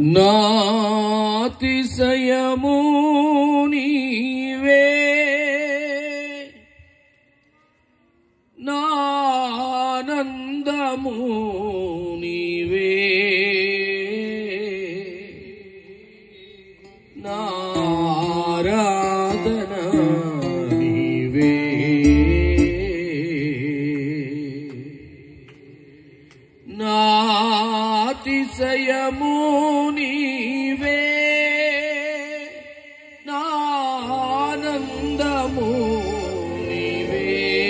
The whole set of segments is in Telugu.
నాతిశయము నీవే నానందము నీవే నారాధన నీవే నాతిశయము నీవే నానందము నీవే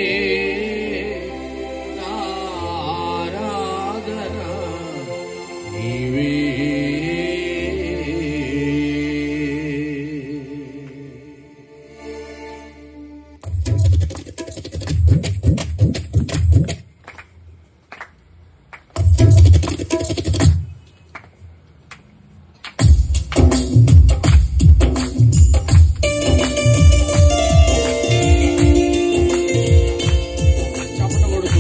నారాధన నీవే చప్పట కొడుతూ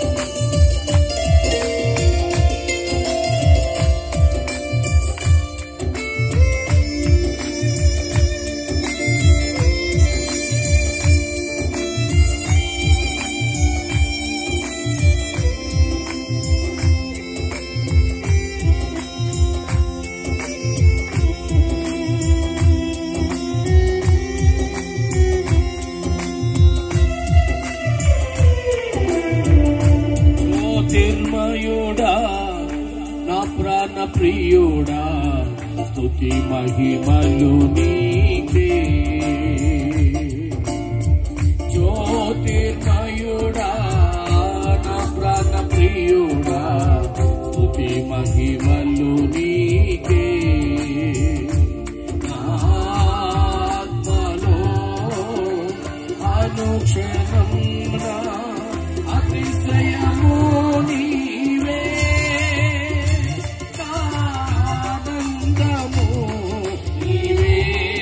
జ్యోతిర్మయుడా నా ప్రాణ ప్రియుడా స్తుతి మహిమలు నీకే జ్యోతిర్మయుడా నా ప్రాణ ప్రియుడా స్తుతి మహిమలు నీకే నా ఆత్మలో అనుక్షణం నా అతిశయము నీవే ఆనందము నీవే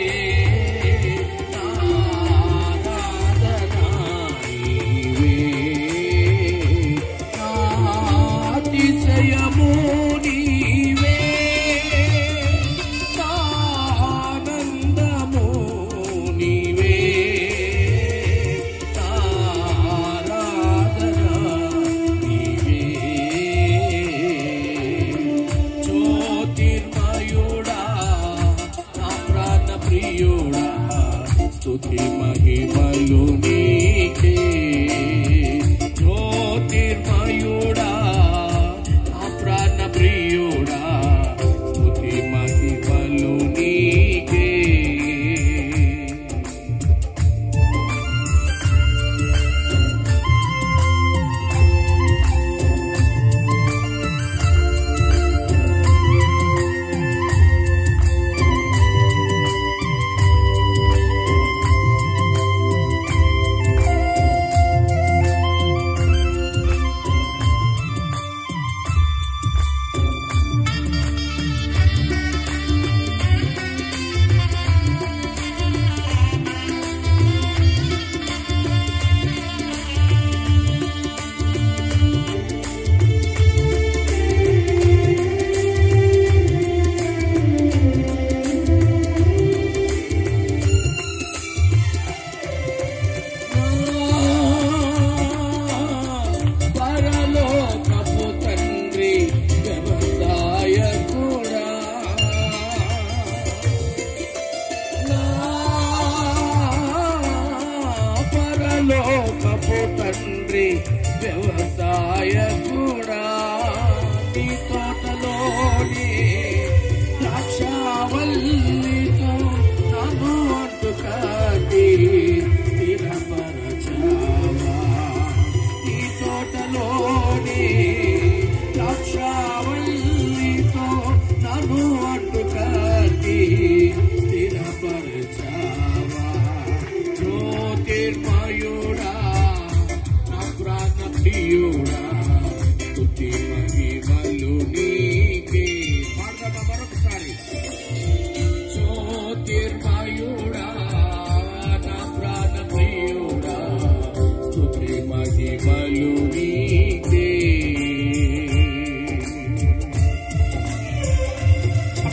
ఆరాధన నీవే అతిశయము నీవే ఆనందము నీవే ఆరాధన నీవే జ్యోతిర్మయుడా నా ప్రాణ ప్రియుడా స్తుతి మహిమలు నీకే జ్యోతిర్మయుడా నా ప్రాణ ప్రియుడా స్తుతి మహిమలు నీకే పరలోకపు తండ్రి వ్యవసాయకుడా నా పరలోకపు తండ్రి వ్యవసాయకుడా నీ తోటలోని ద్రాక్షావల్లితో నన్ను అంటుకాటి స్థిరపరచావా నీ తోటలోని ద్రాక్షావల్లితో నన్ను అంటుకాటి స్థిరపరచావా జ్యోతిర్మయుడా నా ప్రాణ ప్రియుడా స్తుతి మహిమలు నీకే పాడదామా మరొకసారి జ్యోతిర్మయుడా నా ప్రాణ ప్రియుడా స్తుతి మహిమలు నీకే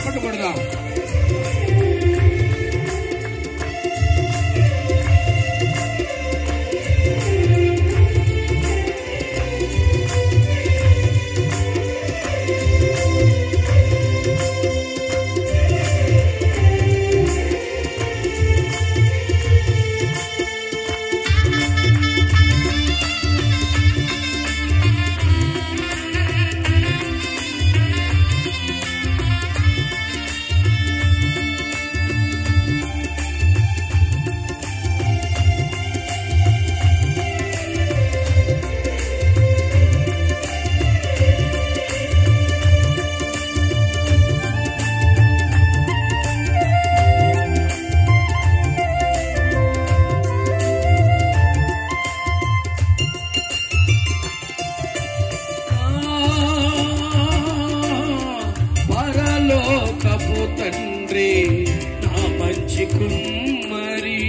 పరలోకపు తండ్రి నా మంచి కుమ్మరి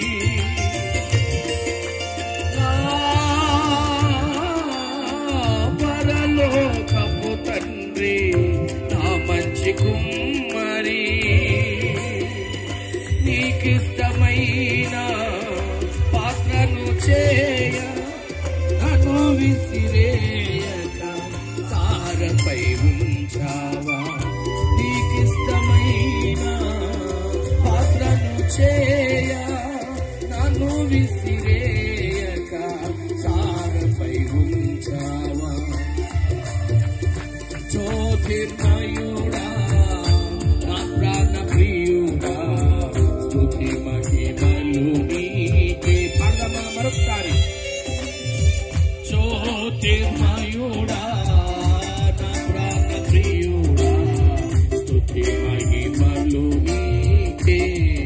ఆ, పరలోకపు తండ్రి నా మంచి కుమ్మరి నీకిష్టమైన పాత్రను చేయ నన్ను విసిరేయక తారపై ఉంచావా నీకిష్టమైన పాత్రను చేయ నన్ను విసిరేయక తారపై ఉంచావా జ్యోతిర్మయుడా నా ప్రాణ ప్రియుడా స్తుతి మహిమలు నీకే పాడదామా మరొకసారి జ్యోతిర్మయుడా నా ప్రాణ ప్రియుడా స్తుతి మహిమలు నీకే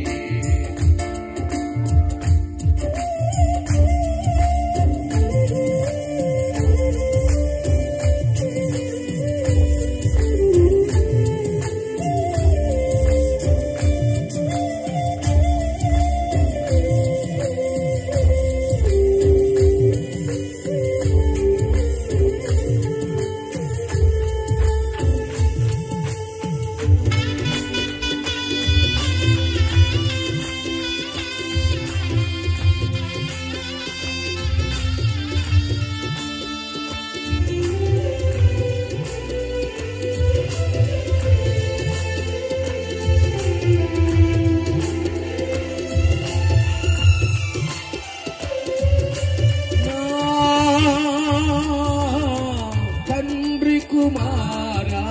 తండ్రి కుమారా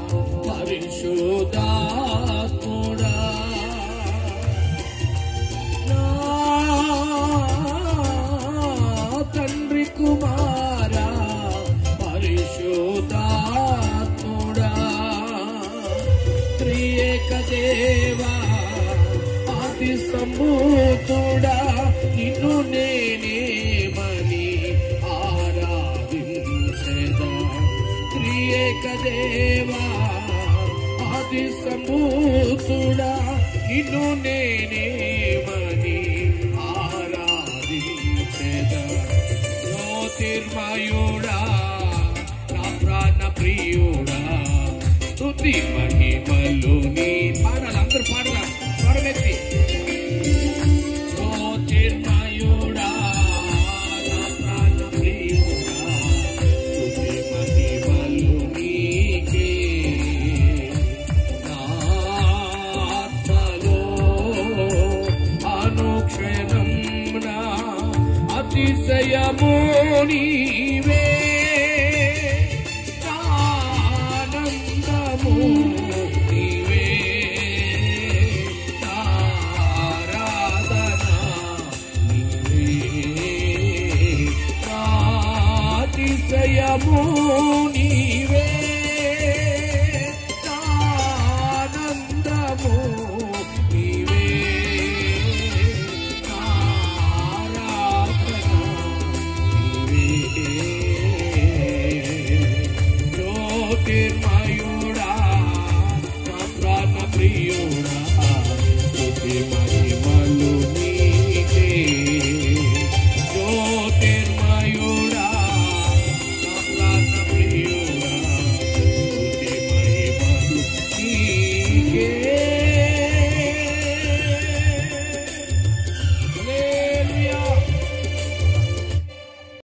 పరిశోధాత్ముడా నా తండ్రి కుమారా పరిశోధాత్ముడా త్రియేక దేవా ఆది సంభూతుడా నిన్ను నేనేమని ఆరాధించెదా త్రియేక దేవా ఆది సంభూతుడా నిన్ను నేనేమని ఆరాధించెదా జ్యోతిర్మయుడా నా ప్రాణ ప్రియుడా స్తుతి మహిమలు నీ పాడాలి అందరూ పాడరా స్వరమెత్తి జ్యోతిర్మయుడా నా ప్రాణ ప్రియుడా స్తుతి మహిమలు నీకే నా ఆత్మలో అనుక్షణం నా అతిశయము నీవే ఆనందము